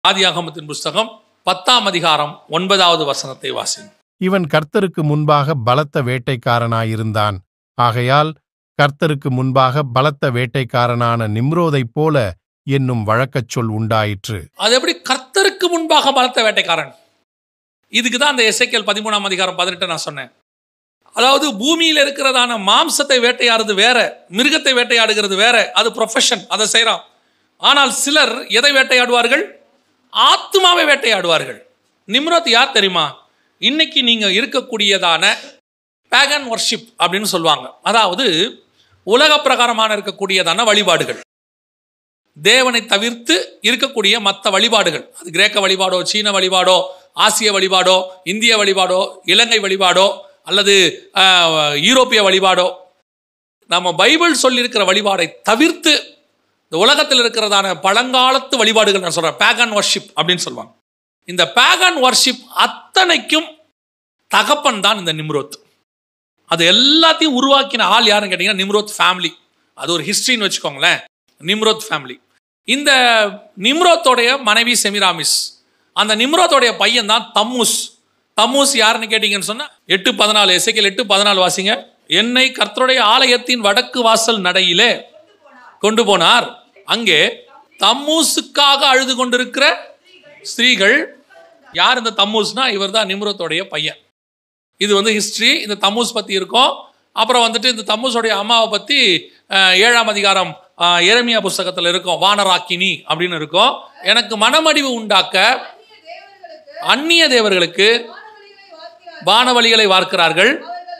ஆதியாகமத்தின் புஸ்தகம் பத்தாம் அதிகாரம் ஒன்பதாவது வசனத்தை வாசி இவன் கர்த்தருக்கு முன்பாக பலத்த வேட்டைக்காரனாயிருந்தான் ஆகையால் கர்த்தருக்கு முன்பாக பலத்த வேட்டைக்காரனான நிம்ரோதைப் போல என்னும் வழக்கச் சொல் உண்டாயிற்று அது எப்படி கர்த்தருக்கு முன்பாக பலத்த வேட்டைக்காரன் இதுக்கு தான் அந்த எஸ்ஐக்கியல் பதிமூணாம் அதிகாரம் பதினெட்டு நான் சொன்னேன் அதாவது பூமியில் இருக்கிறதான மாம்சத்தை வேட்டையாடுறது வேற மிருகத்தை வேட்டையாடுகிறது வேற அது ப்ரொஃபஷன் அதை செய்கிறான் ஆனால் சிலர் எதை வேட்டையாடுவார்கள் ஆத்மாவை வேட்டையாடுவார்கள் நிம்ரோத் யார் தெரியுமா இன்னைக்கு நீங்க இருக்கக்கூடியதான பேகன் வர்ஷிப் அப்படின்னு சொல்லுவாங்க அதாவது உலக பிரகாரமான இருக்கக்கூடியதான வழிபாடுகள் தேவனை தவிர்த்து இருக்கக்கூடிய மற்ற வழிபாடுகள் அது கிரேக்க வழிபாடோ சீன வழிபாடோ ஆசிய வழிபாடோ இந்திய வழிபாடோ இலங்கை வழிபாடோ அல்லது ஆஹ், யூரோப்பிய வழிபாடோ நம்ம பைபிள் சொல்லியிருக்கிற வழிபாடை தவிர்த்து இந்த உலகத்தில் இருக்கிறதான பழங்காலத்து வழிபாடுகள் நான் சொல்றேன் பேகன் வர்ஷிப் அப்படின்னு சொல்லுவாங்க இந்த பேகன் வர்ஷிப் அத்தனைக்கும் தகப்பன் தான் இந்த நிம்ரோத் அது எல்லாத்தையும் உருவாக்கின ஆள் யாருன்னு கேட்டிங்கன்னா நிம்ரோத் ஃபேமிலி அது ஒரு ஹிஸ்ட்ரின்னு வச்சுக்கோங்களேன் நிம்ரோத் ஃபேமிலி இந்த நிம்ரோத்தோடைய மனைவி செமிராமிஸ் அந்த நிம்ரோத்தோடைய பையன் தான் தம்மூஸ் தம்மூஸ் யாருன்னு கேட்டீங்கன்னு சொன்னா எட்டு பதினாலு எசைக்கல் எட்டு பதினாலு வாசிங்க என்னை கர்த்தருடைய ஆலயத்தின் வடக்கு வாசல் நடையிலே கொண்டு போனார் அங்கே தம்மூசுக்காக அழுது கொண்டிருக்கிற ஸ்திரீகள் யார் இந்த தம்மூஸ்னா இவர் தான் நிம்ரோத்தோடைய பையன் இது வந்து ஹிஸ்ட்ரி இந்த தம்மூஸ் பற்றி இருக்கும் அப்புறம் வந்துட்டு இந்த தம்மூஸோடைய அம்மாவை பற்றி அஹ், ஏழாம் அதிகாரம் அஹ், எரேமியா புஸ்தகத்தில் இருக்கும் வானராக்கினி அப்படின்னு இருக்கும் எனக்கு மனமடிவு உண்டாக்க அந்நிய தேவர்களுக்கு வானவழிகளை வார்க்கிறார்கள்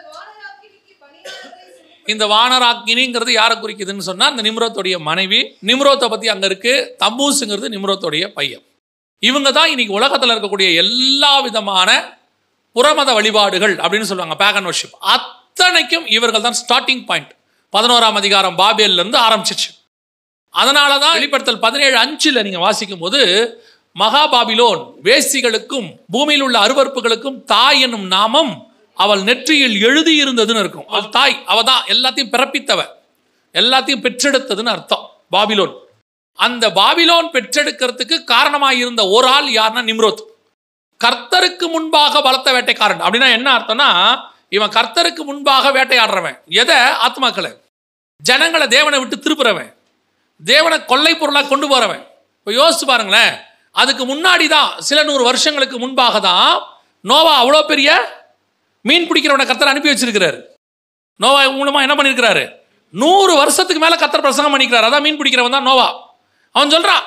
இந்த வானராக்கினிங்கிறது யாரை குறிக்குதுன்னு சொன்னா இந்த நிம்ரோத்துடைய மனைவி நிம்ரோத்தை பத்தி அங்க இருக்கு தம்பூசுங்கிறது நிம்ரோத்துடைய பையன் இவங்க தான் இன்னைக்கு உலகத்துல இருக்கக்கூடிய எல்லா விதமான புறமத வழிபாடுகள் அப்படின்னு சொல்லுவாங்க பேகன் வர்ஷிப் அத்தனைக்கும் இவர்கள் தான் ஸ்டார்டிங் பாயிண்ட் பதினோராம் அதிகாரம் பாபேல்ல இருந்து ஆரம்பிச்சிச்சு அதனால தான் வெளிப்படுத்தல் பதினேழு அஞ்சில் நீங்க வாசிக்கும் போது மகாபாபிலோன் வேசிகளுக்கும் பூமியில் உள்ள அருவறுப்புகளுக்கும் தாய் என்னும் நாமம் அவள் நெற்றியில் எழுதி இருந்ததுன்னு இருக்கும் அவள் தாய் அவ தான் எல்லாத்தையும் பிறப்பித்தவ எல்லாத்தையும் பெற்றெடுத்ததுன்னு அர்த்தம் பாபிலோன் அந்த பாபிலோன் பெற்றெடுக்கிறதுக்கு காரணமாக இருந்த ஒரு ஆள் யாருன்னா நிம்ரோத் கர்த்தருக்கு முன்பாக பலத்த வேட்டைக்காரன் அப்படின்னா என்ன அர்த்தம்னா இவன் கர்த்தருக்கு முன்பாக வேட்டையாடுறவன் எதை ஆத்மாக்களை ஜனங்களை தேவனை விட்டு திருப்புறவன் தேவனை கொள்ளை பொருளாக கொண்டு போறவன் இப்போ யோசிச்சு பாருங்களேன் அதுக்கு முன்னாடி தான் சில நூறு வருஷங்களுக்கு முன்பாக தான் நோவா அவ்வளோ பெரிய மீன் பிடிக்கிறவனை கர்த்தர் அனுப்பி வச்சிருக்கிறாரு நோவா மூலமா என்ன பண்ணியிருக்கிறாரு நூறு வருஷத்துக்கு மேல கர்த்தர் பிரசங்கம் பண்ணிக்கிறார் அதான் மீன் பிடிக்கிறவன் தான் நோவா அவன் சொல்றான்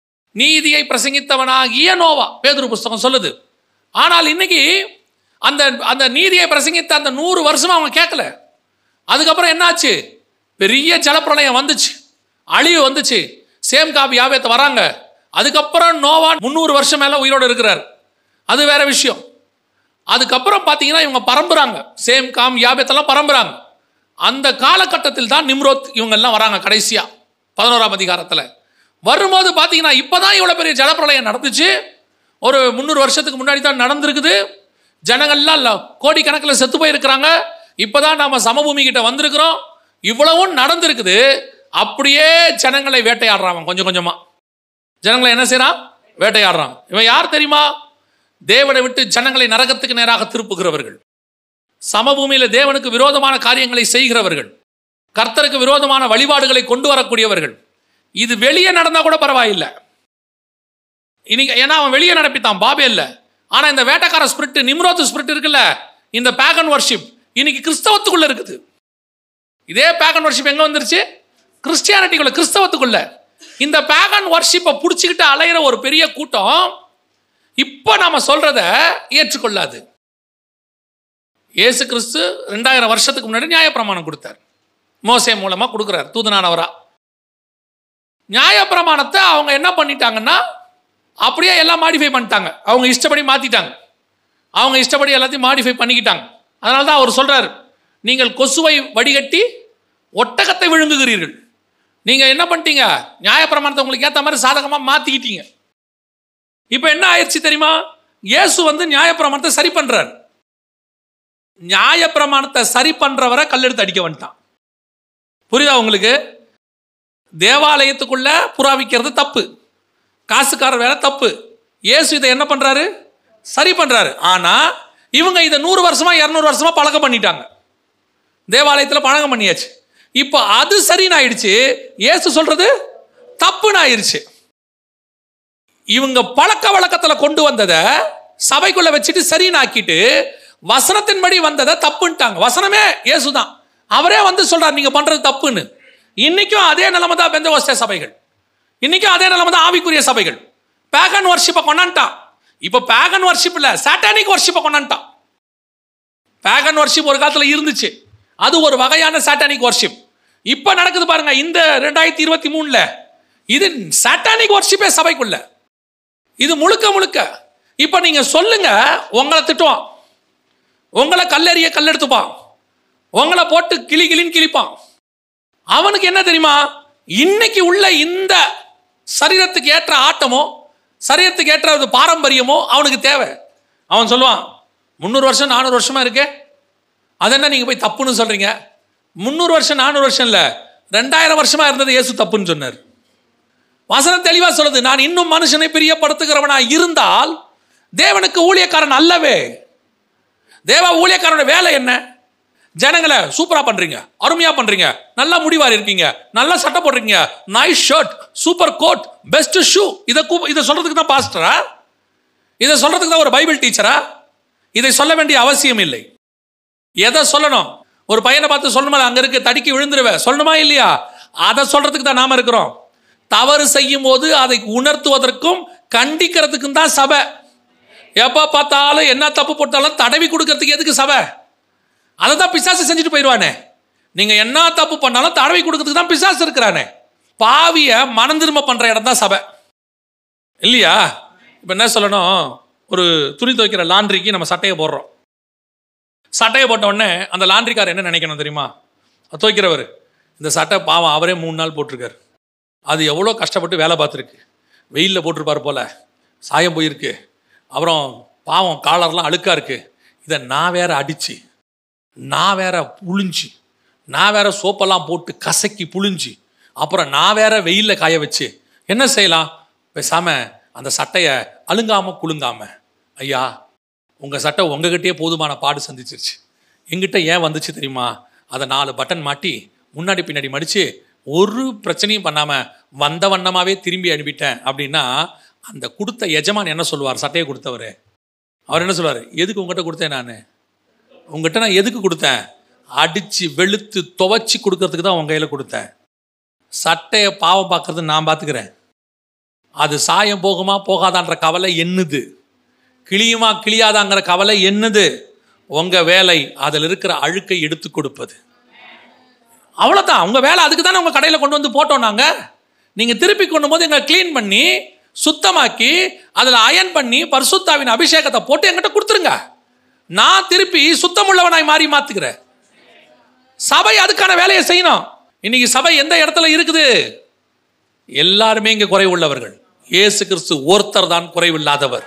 நீதியை பிரசங்கித்தவனாகிய நோவா பேதுரு புஸ்தகம் சொல்லுது ஆனால் இன்னைக்கு அந்த அந்த நீதியை பிரசங்கித்த அந்த நூறு வருஷமா அவன் கேட்கல அதுக்கப்புறம் என்னாச்சு பெரிய ஜலப்பிரளயம் வந்துச்சு அழிவு வந்துச்சு சேம் காபி யாபேத்த வராங்க அதுக்கப்புறம் நோவா முந்நூறு வருஷம் மேல உயிரோடு இருக்கிறார் அது வேற விஷயம் அதுக்கப்புறம் பார்த்தீங்கன்னா இவங்க பரம்புறாங்க சேம் காம் யாபேத்தெல்லாம் பரம்புறாங்க அந்த காலகட்டத்தில் தான் நிம்ரோத் இவங்க எல்லாம் வராங்க கடைசியா பதினோராம் அதிகாரத்தில் வரும்போது பார்த்தீங்கன்னா இப்போதான் இவ்வளோ பெரிய ஜலப்பிரளயம் நடந்துச்சு ஒரு முந்நூறு வருஷத்துக்கு முன்னாடி தான் நடந்திருக்குது ஜனங்கள்லாம் ல- கோடிக்கணக்கில் செத்து போயிருக்கிறாங்க இப்போதான் நாம சமபூமி கிட்ட வந்திருக்கிறோம் இவ்வளவும் நடந்திருக்குது அப்படியே ஜனங்களை வேட்டையாடுறான் அவன் கொஞ்சம் கொஞ்சமா ஜனங்களை என்ன செய்றான் வேட்டையாடுறான் இவன் யார் தெரியுமா தேவனை விட்டு ஜனங்களை நரகத்துக்கு நேராக திருப்புகிறவர்கள் சமபூமியில தேவனுக்கு விரோதமான காரியங்களை செய்கிறவர்கள் கர்த்தருக்கு விரோதமான வழிபாடுகளை கொண்டு வரக்கூடியவர்கள் இது வெளியே நடந்தா கூட பரவாயில்லை இன்னைக்கு ஏன்னா அவன் வெளியே நடப்பித்தான் பாபே இல்ல ஆனா இந்த வேட்டக்கார ஸ்பிரிட் நிம்ரோத் ஸ்பிரிட் இருக்குல்ல இந்த பேகன் வர்ஷிப் இன்னைக்கு கிறிஸ்தவத்துக்குள்ள இருக்குது இதே பேகன் வர்ஷிப் எங்க வந்துருச்சு கிறிஸ்டியானிட்டிக்குள்ள கிறிஸ்தவத்துக்குள்ள இந்த பேகன் வர்ஷிப்பை பிடிச்சிக்கிட்டு அலையிற ஒரு பெரிய கூட்டம் இப்போ நாம சொல்றத ஏற்றுக்கொள்ளாது இயேசு கிறிஸ்து ரெண்டாயிரம் வருஷத்துக்கு முன்னாடி நியாயப்பிரமாணம் கொடுத்தார் மோசே மூலமா கொடுக்குறார் தூதனானவரா நியாயப்பிரமாணத்தை அவங்க என்ன பண்ணிட்டாங்கன்னா அப்படியே எல்லாம் மாடிஃபை பண்ணிட்டாங்க அவங்க இஷ்டப்படி மாத்திட்டாங்க அவங்க இஷ்டப்படி எல்லாத்தையும் மாடிஃபை பண்ணிக்கிட்டாங்க அதனால தான் அவர் சொல்றாரு நீங்கள் கொசுவை வடிகட்டி ஒட்டகத்தை விழுங்குகிறீர்கள் நீங்க என்ன பண்ணிட்டீங்க நியாயப்பிரமாணத்தை உங்களுக்கு ஏற்ற மாதிரி சாதகமா மாத்திக்கிட்டீங்க இப்போ என்ன ஆயிடுச்சு தெரியுமா இயேசு வந்து நியாயப்பிரமாணத்தை சரி பண்றார் நியாயப்பிரமாணத்தை சரி பண்றவரை கல்லெடுத்து அடிக்க வந்துட்டான் புரியுதா உங்களுக்கு தேவாலயத்துக்குள்ள புறா விற்கிறது தப்பு காசுக்காரர் வேலை தப்பு இயேசு இதை என்ன பண்றாரு சரி பண்றாரு ஆனா இவங்க இதை நூறு வருஷமா இரநூறு வருஷமா பழக்கம் பண்ணிட்டாங்க தேவாலயத்தில் பழக்கம் பண்ணியாச்சு இப்போ அது சரின்னு ஆயிடுச்சு இயேசு சொல்றது தப்புன்னு ஆயிடுச்சு இவங்க பழக்க வழக்கத்துல கொண்டு வந்ததை சபைக்குள்ள வச்சுட்டு சரின்னு ஆக்கிட்டு வசனத்தின்படி வந்ததை தப்புன்ட்டாங்க வசனமே இயேசுதான் அவரே வந்து சொல்றார் நீங்க பண்றது தப்புன்னு இன்னைக்கும் அதே நிலைமை தான் பெந்தகோஸ்தே சபைகள் இன்னைக்கும் அதே நிலைமை தான் ஆவிக்குரிய சபைகள் பேகன் வர்ஷிப்பை கொண்டான்ட்டான் இப்போ பேகன் வர்ஷிப் இல்ல சாட்டானிக் வர்ஷிப்பை கொண்டான்ட்டான் பேகன் வர்ஷிப் ஒரு காலத்துல இருந்துச்சு அது ஒரு வகையான சாட்டானிக் வர்ஷிப் இப்போ நடக்குது பாருங்க இந்த ரெண்டாயிரத்தி இருபத்தி மூணுல இது சாட்டானிக் வர்ஷிப்பே சபைக்குள்ள இது முழுக்க முழுக்க இப்போ நீங்க சொல்லுங்க உங்களை திட்டுவான் உங்களை கல்லெறிய கல்லெடுத்துப்பான் உங்களை போட்டு கிளி கிளின்னு கிழிப்பான் அவனுக்கு என்ன தெரியுமா இன்னைக்கு உள்ள இந்த சரீரத்துக்கு ஏற்ற ஆட்டமோ சரீரத்துக்கு ஏற்ற ஒரு பாரம்பரியமோ அவனுக்கு தேவை அவன் சொல்லுவான் முந்நூறு வருஷம் நானூறு வருஷமா இருக்கே அது என்ன நீங்க போய் தப்புன்னு சொல்றீங்க முந்நூறு வருஷம் நானூறு வருஷம் இல்ல ரெண்டாயிரம் வருஷமா இருந்தது இயேசு தப்புன்னு சொன்னார் வசனம் தெளிவா சொல்லுது நான் இன்னும் மனுஷனை பிரியப்படுத்துகிறவனா இருந்தால் தேவனுக்கு ஊழியக்காரன் அல்லவே தேவ ஊழியக்காரனோட வேலை என்ன ஜனங்களை சூப்பரா பண்றீங்க அருமையா பண்றீங்க நல்லா முடிவாரி இருக்கீங்க நல்லா சட்டை போடுறீங்க nice shirt super coat best shoe இதை கூ இதை சொல்றதுக்கு தான் பாஸ்டரா இதை சொல்றதுக்கு தான் ஒரு பைபிள் டீச்சரா இதை சொல்ல வேண்டிய அவசியம் இல்லை எதை சொல்லணும் ஒரு பையனை பார்த்து சொல்லணுமா அங்க இருக்கு தடுக்கி விழுந்துருவேன் சொல்லணுமா இல்லையா அதை சொல்றதுக்கு தான் நாம இருக்கிறோம் தவறு செய்யும் போது அதை உணர்த்துவதற்கும் கண்டிக்கிறதுக்கும் தான் சபை எப்போ பார்த்தாலும் என்ன தப்பு போட்டாலும் தடவி கொடுக்கறதுக்கு எதுக்கு சபை அதை தான் பிசாசு செஞ்சுட்டு போயிடுவானே நீங்க என்ன தப்பு பண்ணாலும் தடவி கொடுக்கறதுக்கு தான் பிசாசு இருக்கிறானே பாவிய மனம் திரும்ப பண்ற இடம் தான் சபை இல்லையா இப்போ என்ன சொல்லணும் ஒரு துணி துவைக்கிற லாண்ட்ரிக்கு நம்ம சட்டையை போடுறோம் சட்டையை போட்ட உடனே அந்த லாண்ட்ரிக்கார் என்ன நினைக்கணும் தெரியுமா அது துவைக்கிறவர் இந்த சட்டை பாவம் அவரே மூணு நாள் போட்டிருக்காரு அது எவ்வளோ கஷ்டப்பட்டு வேலை பார்த்துருக்கு வெயிலில் போட்டிருப்பார் போல சாயம் போயிருக்கு அப்புறம் பாவம் காலர்லாம் அழுக்கா இருக்கு இதை நான் வேற அடிச்சு நான் வேற புழிஞ்சு நான் வேற சோப்பெல்லாம் போட்டு கசக்கி புழிஞ்சு அப்புறம் நான் வேற வெயிலில் காய வச்சு என்ன செய்யலாம் பேசாம அந்த சட்டையை அழுங்காம குலுங்காம ஐயா உங்கள் சட்டை உங்ககிட்டயே போதுமான பாடு சந்திச்சிருச்சு எங்கிட்ட ஏன் வந்துச்சு தெரியுமா அதை நாலு பட்டன் மாட்டி முன்னாடி பின்னாடி மடித்து ஒரு பிரச்சனையும் பண்ணாமல் வந்த வண்ணமாகவே திரும்பி அனுப்பிட்டேன் அப்படின்னா அந்த கொடுத்த எஜமான் என்ன சொல்லுவார் சட்டையை கொடுத்தவர் அவர் என்ன சொல்லுவார் எதுக்கு உங்ககிட்ட கொடுத்தேன் நான் உங்ககிட்ட நான் எதுக்கு கொடுத்தேன் அடித்து வெளுத்து துவைச்சி கொடுக்கறதுக்கு தான் உன் கையில் கொடுத்தேன் சட்டையை பாவம் பார்க்கறது நான் பார்த்துக்கிறேன் அது சாயம் போகுமா போகாதான்ற கவலை என்னது கிளியுமா கிளியாதாங்கிற கவலை என்னது உங்க வேலை அதில் இருக்கிற அழுக்கை எடுத்து கொடுப்பது அவ்வளோதான் உங்க வேலை அதுக்கு தானே உங்க கடையில் கொண்டு வந்து போட்டோம் நாங்க நீங்க திருப்பி கொண்டு போது எங்களை க்ளீன் பண்ணி சுத்தமாக்கி அதில் அயன் பண்ணி பரிசுத்தாவின் அபிஷேகத்தை போட்டு என்கிட்ட கொடுத்துருங்க நான் திருப்பி சுத்தமுள்ளவனாய் மாறி மாத்துக்கிறேன் சபை அதுக்கான வேலையை செய்யணும் இன்னைக்கு சபை எந்த இடத்துல இருக்குது எல்லாருமே இங்க குறைவுள்ளவர்கள் இயேசு கிறிஸ்து ஒருத்தர் தான் குறைவில்லாதவர்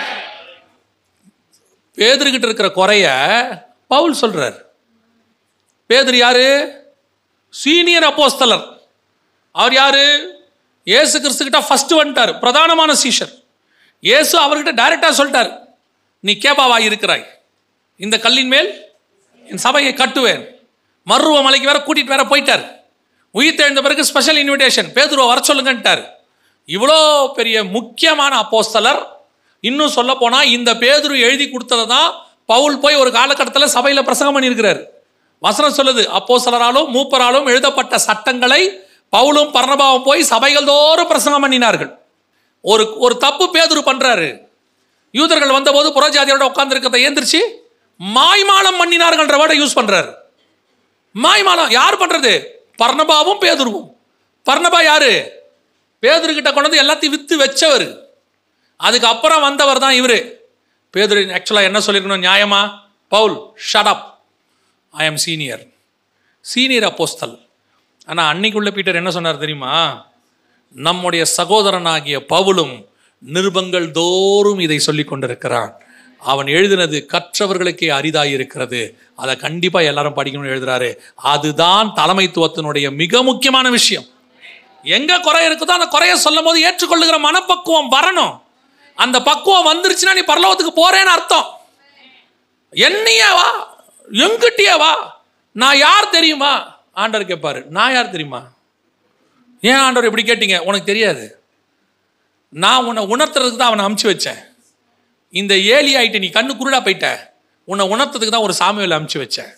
பேதர்கிட்ட இருக்கிற குறைய பவுல் சொல்றார் பேதர் யாரு சீனியர் அப்போஸ்தலர் அவர் யாரு இயேசு கிறிஸ்து கிட்ட ஃபர்ஸ்ட் வந்துட்டார் பிரதானமான சீஷர் இயேசு அவர்கிட்ட டைரக்டா சொல்லிட்டார் நீ கேபாவா இருக்கிறாய் இந்த கல்லின் மேல் என் சபையை கட்டுவேன் மருவ மலைக்கு வேற கூட்டிட்டு வேற போயிட்டார் உயிர் தெழுந்த பிறகு ஸ்பெஷல் இன்விடேஷன் பேதுருவை வர சொல்லுங்கன்ட்டார் இவ்வளோ பெரிய முக்கியமான அப்போஸ்தலர் இன்னும் சொல்ல போனா இந்த பேதுரு எழுதி கொடுத்ததை தான் பவுல் போய் ஒரு காலகட்டத்தில் சபையில் பிரசங்கம் பண்ணியிருக்கிறார் வசனம் சொல்லுது அப்போஸ்தலராலும் மூப்பராலும் எழுதப்பட்ட சட்டங்களை பவுலும் பர்ணபாவும் போய் சபைகள் தோறும் பிரசங்கம் பண்ணினார்கள் ஒரு ஒரு தப்பு பேதுரு பண்றாரு யூதர்கள் வந்தபோது புறஜாதியோட உட்கார்ந்து ஏந்திரிச்சு மாய்மாலம் பண்ணினார்கள்ன்ற வேர்டை யூஸ் பண்றாரு மாய்மாலம் யார் பண்றது பர்ணபாவும் பேதுருவும் பர்ணபா யாரு பேதுரு கிட்ட கொண்டு வந்து எல்லாத்தையும் வித்து வச்சவர் அதுக்கப்புறம் வந்தவர் தான் இவரு பேதுரு ஆக்சுவலாக என்ன சொல்லியிருக்கணும் நியாயமா Paul shut up I'm senior senior apostle ஆனால் அன்னைக்குள்ள பீட்டர் என்ன சொன்னார் தெரியுமா நம்முடைய சகோதரனாகிய பவுலும் நிருபங்கள் தோறும் இதை சொல்லி கொண்டிருக்கிறான் அவன் எழுதினது கற்றவர்களுக்கே அரிதாய் இருக்கிறது அதை கண்டிப்பா எல்லாரும் படிக்கணும்னு எழுதுறாரு அதுதான் தலைமைத்துவத்தினுடைய மிக முக்கியமான விஷயம் எங்க குறை இருக்குதோ அந்த குறைய சொல்லும் போது ஏற்றுக்கொள்ளுகிற மனப்பக்குவம் வரணும் அந்த பக்குவம் வந்துருச்சுன்னா நீ பரலோகத்துக்கு போறேன்னு அர்த்தம் என்னையே வா எங்கிட்டயே வா நான் யார் தெரியுமா ஆண்டவர் கேட்பாரு நான் யார் தெரியுமா ஏன் ஆண்டவர் இப்படி கேட்டீங்க உனக்கு தெரியாது நான் உன்னை உணர்த்துறதுக்கு தான் அவனை அமுச்சு வச்சேன் இந்த ஏலி ஆயிட்டு நீ கண்ணு குருடா போயிட்ட உன்னை உணர்த்ததுக்கு தான் ஒரு சாமுவேல் அமுச்சு வச்சேன்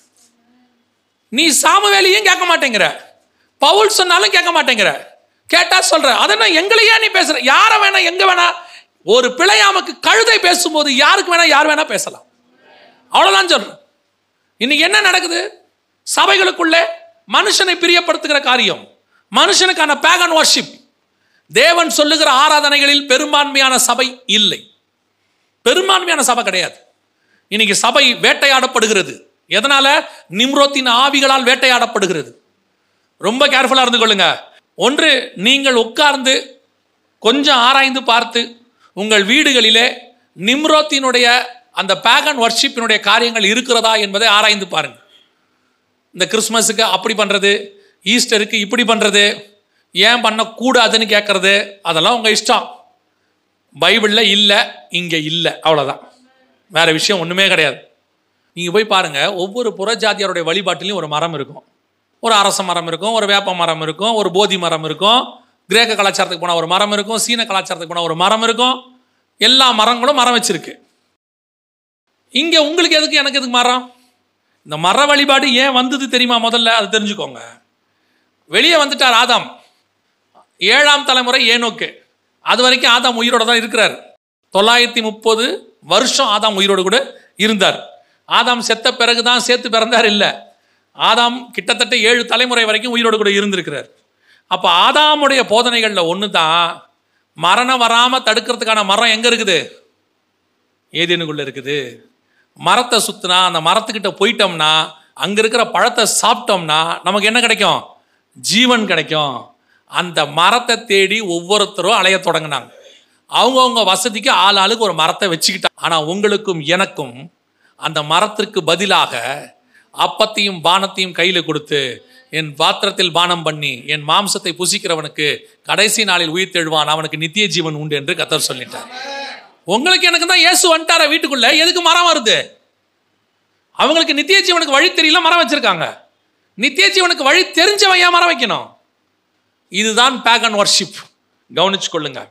நீ சாமுவேலையும் கேட்க மாட்டேங்கிற பவுல் சொன்னாலும் கேட்க மாட்டேங்கிற கேட்டா சொல்ற அதென்ன எங்களையே நீ பேசுற யார வேணா எங்க வேணா ஒரு பிழையாமக்கு கழுதை பேசும்போது யாருக்கு வேணா யார் வேணா பேசலாம் அவ்வளவுதான் சொல்றேன் இன்னைக்கு என்ன நடக்குது சபைகளுக்குள்ளே மனுஷனை பிரியப்படுத்துகிற காரியம் மனுஷனுக்கான பேகன் வார்ஷிப் தேவன் சொல்லுகிற ஆராதனைகளில் பெரும்பான்மையான சபை இல்லை பெரும்பான்மையான சபை கிடையாது இன்னைக்கு சபை வேட்டையாடப்படுகிறது எதனால நிம்ரோத்தின் ஆவிகளால் வேட்டையாடப்படுகிறது ரொம்ப கேர்ஃபுல்லா இருந்து கொள்ளுங்க ஒன்று நீங்கள் உட்கார்ந்து கொஞ்சம் ஆராய்ந்து பார்த்து உங்கள் வீடுகளிலே நிம்ரோத்தினுடைய அந்த பேகன் வர்ஷிப்பினுடைய காரியங்கள் இருக்கிறதா என்பதை ஆராய்ந்து பாருங்க இந்த கிறிஸ்மஸுக்கு அப்படி பண்றது ஈஸ்டருக்கு இப்படி பண்றது ஏன் பண்ணக்கூடாதுன்னு கேட்கறது அதெல்லாம் உங்க இஷ்டம் பைபிளில் இல்லை இங்கே இல்லை அவ்வளோதான் வேற விஷயம் ஒன்றுமே கிடையாது நீங்கள் போய் பாருங்க ஒவ்வொரு புறஜாதியாருடைய வழிபாட்டிலையும் ஒரு மரம் இருக்கும் ஒரு அரச மரம் இருக்கும் ஒரு வேப்ப மரம் இருக்கும் ஒரு போதி மரம் இருக்கும் கிரேக்க கலாச்சாரத்துக்கு போனால் ஒரு மரம் இருக்கும் சீன கலாச்சாரத்துக்கு போனால் ஒரு மரம் இருக்கும் எல்லா மரங்களும் மரம் வச்சிருக்கு இங்கே உங்களுக்கு எதுக்கு எனக்கு எதுக்கு மரம் இந்த மர வழிபாடு ஏன் வந்தது தெரியுமா முதல்ல அது தெரிஞ்சுக்கோங்க வெளியே வந்துட்டார் ஆதாம் ஏழாம் தலைமுறை ஏனோக்கு அது வரைக்கும் ஆதாம் உயிரோட தான் இருக்கிறார் தொள்ளாயிரத்தி முப்பது வருஷம் ஆதாம் உயிரோடு கூட இருந்தார் ஆதாம் செத்த பிறகு தான் சேர்த்து பிறந்தார் இல்லை ஆதாம் கிட்டத்தட்ட ஏழு தலைமுறை வரைக்கும் உயிரோடு கூட இருந்திருக்கிறார் அப்போ ஆதாமுடைய போதனைகளில் ஒன்று தான் மரணம் வராமல் தடுக்கிறதுக்கான மரம் எங்கே இருக்குது ஏதேனுக்குள்ள இருக்குது மரத்தை சுத்தினா அந்த மரத்துக்கிட்ட போயிட்டோம்னா அங்கே இருக்கிற பழத்தை சாப்பிட்டோம்னா நமக்கு என்ன கிடைக்கும் ஜீவன் கிடைக்கும் அந்த மரத்தை தேடி ஒவ்வொருத்தரும் அலைய தொடங்கினாங்க அவங்கவுங்க வசதிக்கு ஆள் ஆளுக்கு ஒரு மரத்தை வச்சுக்கிட்டாங்க ஆனால் உங்களுக்கும் எனக்கும் அந்த மரத்திற்கு பதிலாக அப்பத்தையும் பானத்தையும் கையில் கொடுத்து என் பாத்திரத்தில் பானம் பண்ணி என் மாம்சத்தை புசிக்கிறவனுக்கு கடைசி நாளில் உயிர் தெழுவான் அவனுக்கு நித்திய ஜீவன் உண்டு என்று கத்தர் சொல்லிட்டார் உங்களுக்கு எனக்கு தான் இயேசு வந்துட்டார வீட்டுக்குள்ள எதுக்கு மரம் வருது அவங்களுக்கு நித்திய ஜீவனுக்கு வழி தெரியல மரம் வச்சிருக்காங்க நித்திய ஜீவனுக்கு வழி தெரிஞ்சவன் ஏன் மரம் வைக்கணும் இதுதான் பேகன் வர்ஷிப் கவனிச்சு கொள்ளுங்க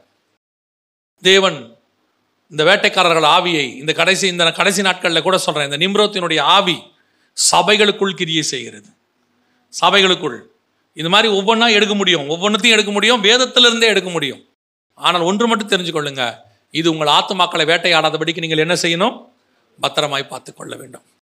தேவன் இந்த வேட்டைக்காரர்கள் ஆவியை இந்த கடைசி இந்த கடைசி நாட்களில் கூட சொல்றேன் இந்த நிம்ரோத்தினுடைய ஆவி சபைகளுக்குள் கிரியை செய்கிறது சபைகளுக்குள் இது மாதிரி ஒவ்வொன்றா எடுக்க முடியும் ஒவ்வொன்றத்தையும் எடுக்க முடியும் வேதத்திலிருந்தே எடுக்க முடியும் ஆனால் ஒன்று மட்டும் தெரிஞ்சு கொள்ளுங்க இது உங்கள் ஆத்துமாக்களை வேட்டையாடாதபடிக்கு நீங்கள் என்ன செய்யணும் பத்திரமாய் பார்த்து கொள்ள வேண்டும்